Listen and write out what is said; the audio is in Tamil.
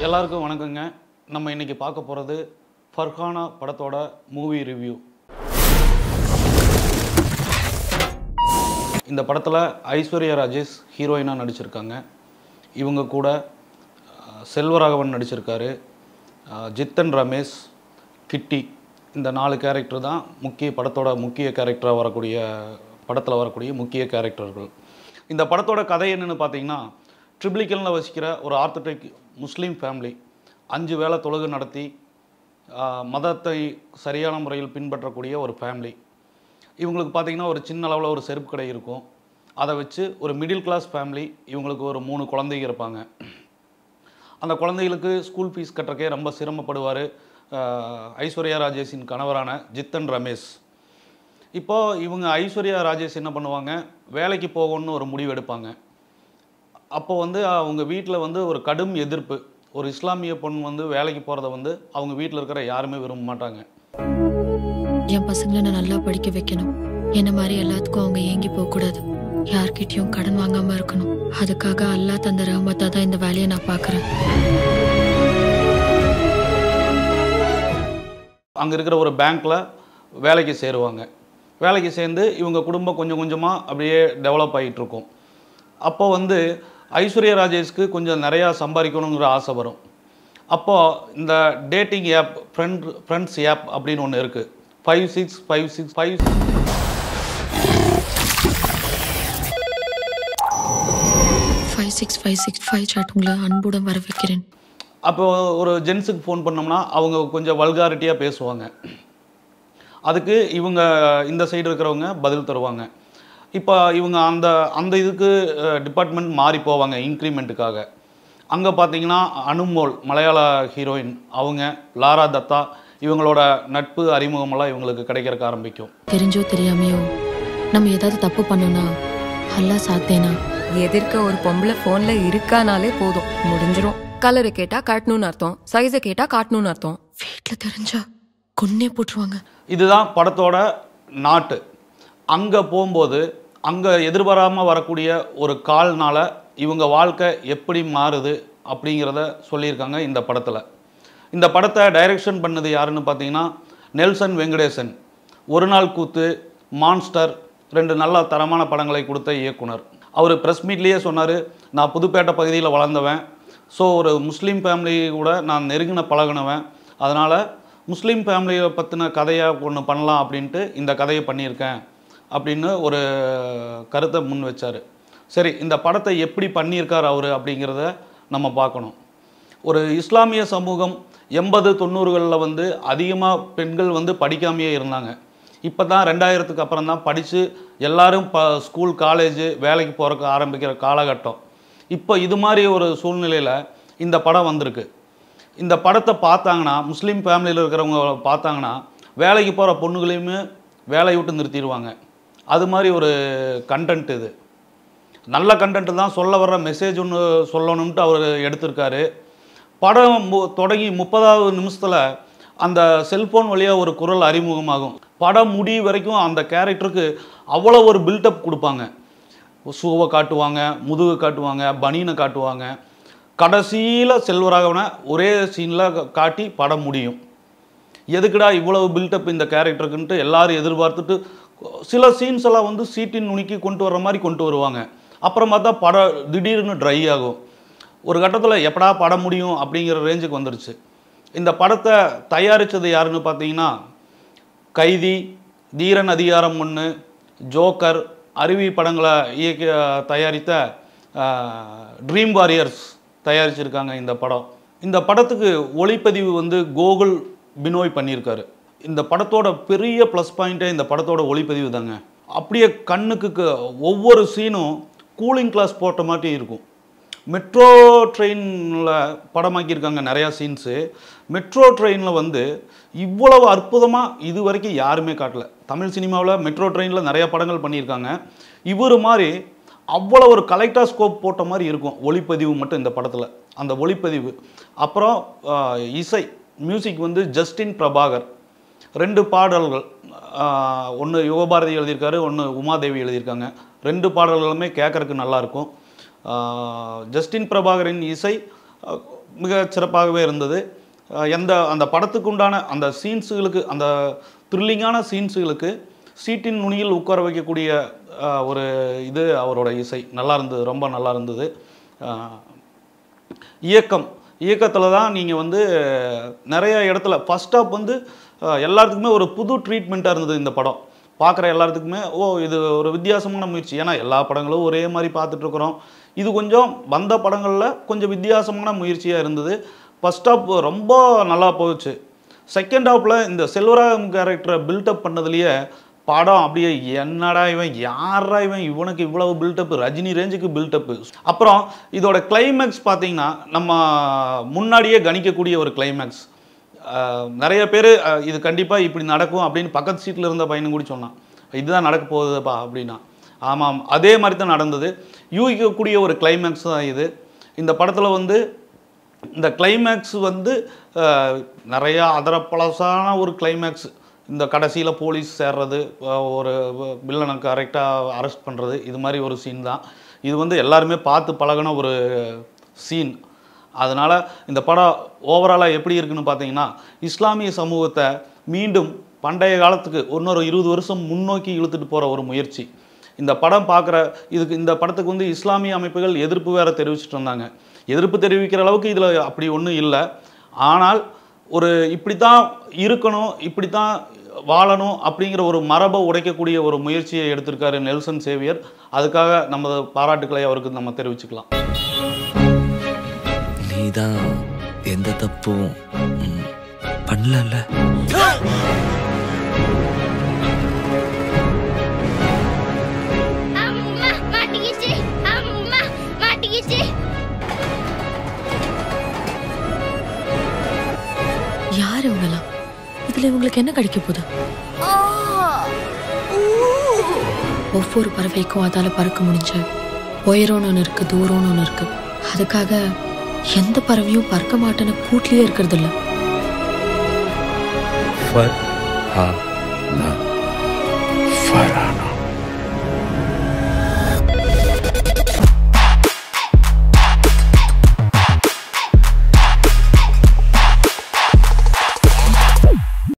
எல்லாருக்கும் வணக்கங்க நம்ம இன்னைக்கு பார்க்க போகிறது ஃபர்ஹானா படத்தோட மூவி ரிவ்யூ இந்த படத்தில் ஐஸ்வர்யா ராஜேஷ் ஹீரோயினாக நடிச்சிருக்காங்க இவங்க கூட அஹ், செல்வராகவன் நடிச்சிருக்காரு அஹ், ஜித்தன் ரமேஷ் கிட்டி இந்த நாலு கேரக்டர் தான் முக்கிய படத்தோட முக்கிய கேரக்டராக வரக்கூடிய படத்தில் வரக்கூடிய முக்கிய கேரக்டர்கள் இந்த படத்தோட கதை என்னன்னு பார்த்தீங்கன்னா ட்ரிப்ளிக்கனில் வசிக்கிற ஒரு ஆர்த்தடிக் முஸ்லீம் ஃபேமிலி அஞ்சு வேளை தொழுகை நடத்தி ஆஹ், மதத்தை சரியான முறையில் பின்பற்றக்கூடிய ஒரு ஃபேமிலி இவங்களுக்கு பார்த்தீங்கன்னா ஒரு சின்ன அளவில் ஒரு செருப்பு கடை இருக்கும் அதை வச்சு ஒரு மிடில் கிளாஸ் ஃபேமிலி இவங்களுக்கு ஒரு மூணு குழந்தைங்க இருப்பாங்க அந்த குழந்தைகளுக்கு ஸ்கூல் ஃபீஸ் கட்டுறக்கே ரொம்ப சிரமப்படுவார் ஐஸ்வர்யா ராஜேஷின் கணவரான ஜித்தன் ரமேஷ் இப்போ இவங்க ஐஸ்வர்யா ராஜேஷ் என்ன பண்ணுவாங்க வேலைக்கு போகணும்னு ஒரு முடிவு எடுப்பாங்க அப்போ வந்து அவங்க வீட்டில் வந்து ஒரு கடும் எதிர்ப்பு ஒரு இஸ்லாமிய பொண்ணு வந்து வேலைக்கு போகிறத வந்து அவங்க வீட்டில் இருக்கிற யாருமே விரும்ப மாட்டாங்க என் பசங்களை நான் நல்லா படிக்க வைக்கணும் என்ன மாதிரி எல்லாத்துக்கும் அவங்க ஏங்கி போக கூடாது யார்கிட்டயும் கடன் வாங்காம இருக்கணும் அதுக்காக அல்லாஹ் தந்த ரஹமத்தா தான் இந்த வேலையை நான் பார்க்கறேன் அங்கே இருக்கிற ஒரு பேங்க்கில் வேலைக்கு சேருவாங்க வேலைக்கு சேர்ந்து இவங்க குடும்பம் கொஞ்சம் கொஞ்சமாக அப்படியே டெவலப் ஆகிட்டு இருக்கும் அப்போ வந்து ஐஸ்வர்யா ராஜேஷ்க்கு கொஞ்சம் நிறையா சம்பாதிக்கணுங்கிற ஆசை வரும் அப்போது இந்த dating app friend friends app அப்படின்னு ஒன்று இருக்குது five six five six five five six five six five chat உங்களை அன்புடன் வர வைக்கிறேன் அப்போ ஒரு ஜென்ஸுக்கு ஃபோன் பண்ணோம்னா அவங்க கொஞ்சம் வல்காரிட்டியாக பேசுவாங்க அதுக்கு இவங்க இந்த சைடு இருக்கிறவங்க பதில் தருவாங்க இப்போ இவங்க அந்த அந்த இதுக்கு டிபார்ட்மெண்ட் மாறி போவாங்க இன்க்ரிமெண்ட்டுக்காக அங்கே பார்த்தீங்கன்னா அனுமோல் மலையாள ஹீரோயின் அவங்க லாரா தத்தா இவங்களோட நட்பு அறிமுகமெல்லாம் இவங்களுக்கு கிடைக்கிறக்க ஆரம்பிக்கும் தெரிஞ்சோ தெரியாமையோ நம்ம ஏதாவது தப்பு பண்ணோம்னா அல்லாஹ் சாத்தேனா எதிர்க்க ஒரு பொம்பளை போன்ல இருக்கானாலே போதும் முடிஞ்சிரும் கலரை கேட்டா காட்டணும்னு அர்த்தம் சைஸை கேட்டா காட்டணும்னு அர்த்தம் வீட்டில் தெரிஞ்சா கொன்னே போட்டுருவாங்க இதுதான் படத்தோட நாட்டு அங்கே போகும்போது அங்கே எதிர்பாராமல் வரக்கூடிய ஒரு கால்னால இவங்க வாழ்க்கை எப்படி மாறுது அப்படிங்கிறத சொல்லியிருக்காங்க இந்த படத்தில் இந்த படத்தை டைரக்ஷன் பண்ணது யாருன்னு பார்த்தீங்கன்னா நெல்சன் வெங்கடேசன் ஒரு நாள் கூத்து மான்ஸ்டர் ரெண்டு நல்ல தரமான படங்களை கொடுத்த இயக்குனர் அவர் ப்ரெஸ் மீட்லேயே சொன்னார் நான் புதுப்பேட்டை பகுதியில் வளர்ந்தவன் ஸோ ஒரு முஸ்லீம் ஃபேமிலி கூட நான் நெருங்கின பழகினவன் அதனால் முஸ்லீம் ஃபேமிலியை பற்றின கதையாக ஒன்று பண்ணலாம் அப்படின்ட்டு இந்த கதையை பண்ணியிருக்கேன் அப்படின்னு ஒரு கருத்தை முன் வச்சார் சரி இந்த படத்தை எப்படி பண்ணியிருக்கார் அவர் அப்படிங்கிறத நம்ம பார்க்கணும் ஒரு இஸ்லாமிய சமூகம் எண்பது தொண்ணூறுகளில் வந்து அதிகமாக பெண்கள் வந்து படிக்காமையே இருந்தாங்க இப்போ தான் ரெண்டாயிரத்துக்கு அப்புறம் தான் படித்து எல்லாரும் ப ஸ்கூல் காலேஜு வேலைக்கு போகிறக்கு ஆரம்பிக்கிற காலகட்டம் இப்போ இது மாதிரி ஒரு சூழ்நிலையில் இந்த படம் வந்திருக்கு இந்த படத்தை பார்த்தாங்கன்னா முஸ்லீம் ஃபேமிலியில் இருக்கிறவங்க பார்த்தாங்கன்னா வேலைக்கு போகிற பொண்ணுகளையுமே வேலையை விட்டு நிறுத்திடுவாங்க அது மாதிரி ஒரு கண்டென்ட் இது நல்ல கண்டென்ட் தான் சொல்ல வர்ற மெசேஜ் ஒன்று சொல்லணும்ட்டு அவர் எடுத்திருக்காரு படம் மு- தொடங்கி முப்பதாவது நிமிஷத்தில் அந்த செல்ஃபோன் வழியாக ஒரு குரல் அறிமுகமாகும் படம் முடிவு வரைக்கும் அந்த கேரக்டருக்கு அவ்வளோ ஒரு பில்டப் கொடுப்பாங்க ஷூவை காட்டுவாங்க முதுகு காட்டுவாங்க பனியனை காட்டுவாங்க கடைசியில் செல்வராகவனை ஒரே சீனில் காட்டி படம் முடியும் எதுக்குடா இவ்வளவு பில்டப் இந்த கேரக்டருக்குன்ட்டு எல்லாரும் எதிர்பார்த்துட்டு சில சீன்ஸ் எல்லாம் வந்து சீட்டின் நுணுக்கி கொண்டு வர்ற மாதிரி கொண்டு வருவாங்க அப்புறம் பார்த்தா படம் திடீர்னு ட்ரை ஆகும் ஒரு கட்டத்தில் எப்படா படம் முடியும் அப்படிங்கிற ரேஞ்சுக்கு வந்துருச்சு இந்த படத்தை தயாரித்தது யாருன்னு பார்த்தீங்கன்னா கைதி தீரன் அதிகாரம் ஒன்று ஜோக்கர் அருவி படங்களை இயக்கி தயாரித்த ட்ரீம் வாரியர்ஸ் தயாரிச்சிருக்காங்க இந்த படம் இந்த படத்துக்கு ஒளிப்பதிவு வந்து கோகுல் பினோய் பண்ணியிருக்காரு இந்த படத்தோட பெரிய ப்ளஸ் பாயிண்ட்டே இந்த படத்தோட ஒளிப்பதிவு தாங்க அப்படியே கண்ணுக்கு க- ஒவ்வொரு சீனும் கூலிங் கிளாஸ் போட்ட மாதிரி இருக்கும் மெட்ரோ ட்ரெயினில் படமாக்கியிருக்காங்க நிறையா சீன்ஸு மெட்ரோ ட்ரெயினில் வந்து இவ்வளவு அற்புதமாக இது வரைக்கும் யாருமே காட்டல தமிழ் சினிமாவில் மெட்ரோ ட்ரெயினில் நிறைய படங்கள் பண்ணியிருக்காங்க இவர் மாதிரி அவ்வளோ ஒரு கலெக்டர் ஸ்கோப் போட்ட மாதிரி இருக்கும் ஒளிப்பதிவு மட்டும் இந்த படத்தில் அந்த ஒளிப்பதிவு அப்புறம் ஆஹ், இசை மியூசிக் வந்து ஜஸ்டின் பிரபாகர் ரெண்டு பாடல்கள் ஒன்று யுகபாரதி எழுதியிருக்காரு ஒன்று உமாதேவி எழுதியிருக்காங்க ரெண்டு பாடல்களுமே கேட்கறதுக்கு நல்லாயிருக்கும் ஜஸ்டின் பிரபாகரின் இசை ஆஹ், மிக சிறப்பாகவே இருந்தது அஹ் எந்த அந்த படத்துக்கு உண்டான அந்த சீன்ஸுகளுக்கு அந்த த்ரில்லிங்கான சீன்ஸுகளுக்கு சீட்டின் நுனியில் உட்கார வைக்கக்கூடிய அஹ், ஒரு இது அவரோட இசை நல்லா இருந்தது ரொம்ப நல்லா இருந்தது அஹ், இயக்கம் இயக்கத்தில் தான் நீங்கள் வந்து நிறைய இடத்துல ஃபஸ்ட் ஸ்டாப் வந்து அஹ், எல்லாத்துக்குமே ஒரு புது ட்ரீட்மெண்ட்டாக இருந்தது இந்த படம் பார்க்குற எல்லாத்துக்குமே ஓ இது ஒரு வித்தியாசமான முயற்சி ஏன்னா எல்லா படங்களும் ஒரே மாதிரி பார்த்துட்ருக்குறோம் இது கொஞ்சம் வந்த படங்களில் கொஞ்சம் வித்தியாசமான முயற்சியாக இருந்தது ஃபஸ்ட் ஸ்டாப் ரொம்ப நல்லா போச்சு செகண்ட் ஹாஃபில் இந்த செல்வராகம் கேரக்டரை பில்டப் பண்ணதுலேயே படம் அப்படியே என்னடா இவன் யாரா இவன் இவனுக்கு இவ்வளவு பில்டப் ரஜினி ரேஞ்சுக்கு பில்டப்பு அப்புறம் இதோட கிளைமேக்ஸ் பார்த்தீங்கன்னா நம்ம முன்னாடியே கணிக்கக்கூடிய ஒரு கிளைமேக்ஸ் நிறைய பேர் இது கண்டிப்பாக இப்படி நடக்கும் அப்படின்னு பக்கத்து சீட்டில் இருந்த பையனும் கூட சொன்னான் இதுதான் நடக்க போகுதுப்பா அப்படின்னா ஆமாம் அதே மாதிரி தான் நடந்தது யூகிக்கக்கூடிய ஒரு கிளைமேக்ஸ் தான் இது இந்த படத்தில் வந்து இந்த கிளைமேக்ஸ் வந்து அஹ், நிறையா அதரப்பழசான ஒரு கிளைமேக்ஸ் இந்த கடைசியில் போலீஸ் சேர்றது அஹ், ஒரு வில்லனை கரெக்டாக அரெஸ்ட் பண்ணுறது இது மாதிரி ஒரு சீன் தான் இது வந்து எல்லாருமே பார்த்து பழகின ஒரு சீன் அதனால் இந்த படம் ஓவராலாக எப்படி இருக்குன்னு பார்த்தீங்கன்னா இஸ்லாமிய சமூகத்தை மீண்டும் பண்டைய காலத்துக்கு இன்னொரு இருபது வருஷம் முன்னோக்கி இழுத்துட்டு போகிற ஒரு முயற்சி இந்த படம் பார்க்குற இதுக்கு இந்த படத்துக்கு வந்து இஸ்லாமிய அமைப்புகள் எதிர்ப்பு வேற தெரிவிச்சிட்டு இருந்தாங்க எதிர்ப்பு தெரிவிக்கிற அளவுக்கு இதில் அப்படி ஒன்றும் இல்லை ஆனால் ஒரு இப்படி தான் இருக்கணும் இப்படி தான் வாழணும் அப்படிங்கிற ஒரு மரபை உடைக்கக்கூடிய ஒரு முயற்சியை எடுத்திருக்காரு நெல்சன் சேவியர் அதுக்காக நமது பாராட்டுக்களை அவருக்கு நம்ம தெரிவிச்சுக்கலாம் நீதான் எந்த தப்பும் ம், பண்ணலல்ல அம்மா மாட்டிக்கிச்சு அம்மா மாட்டிக்கிச்சு யார் இவங்கெல்லாம் இதுல இவங்களுக்கு என்ன கிடைக்க போகுது ஒவ்வொரு பறவைக்கும் அதால பறக்க முடிஞ்ச உயரம்னு ஒன்று இருக்கு தூரம்னு ஒன்று இருக்கு அதுக்காக எந்த பறவையும் பறக்க மாட்டேன்னு கூட்லயே இருக்கிறது இல்ல ஃபர் ஹா நா ஃபரா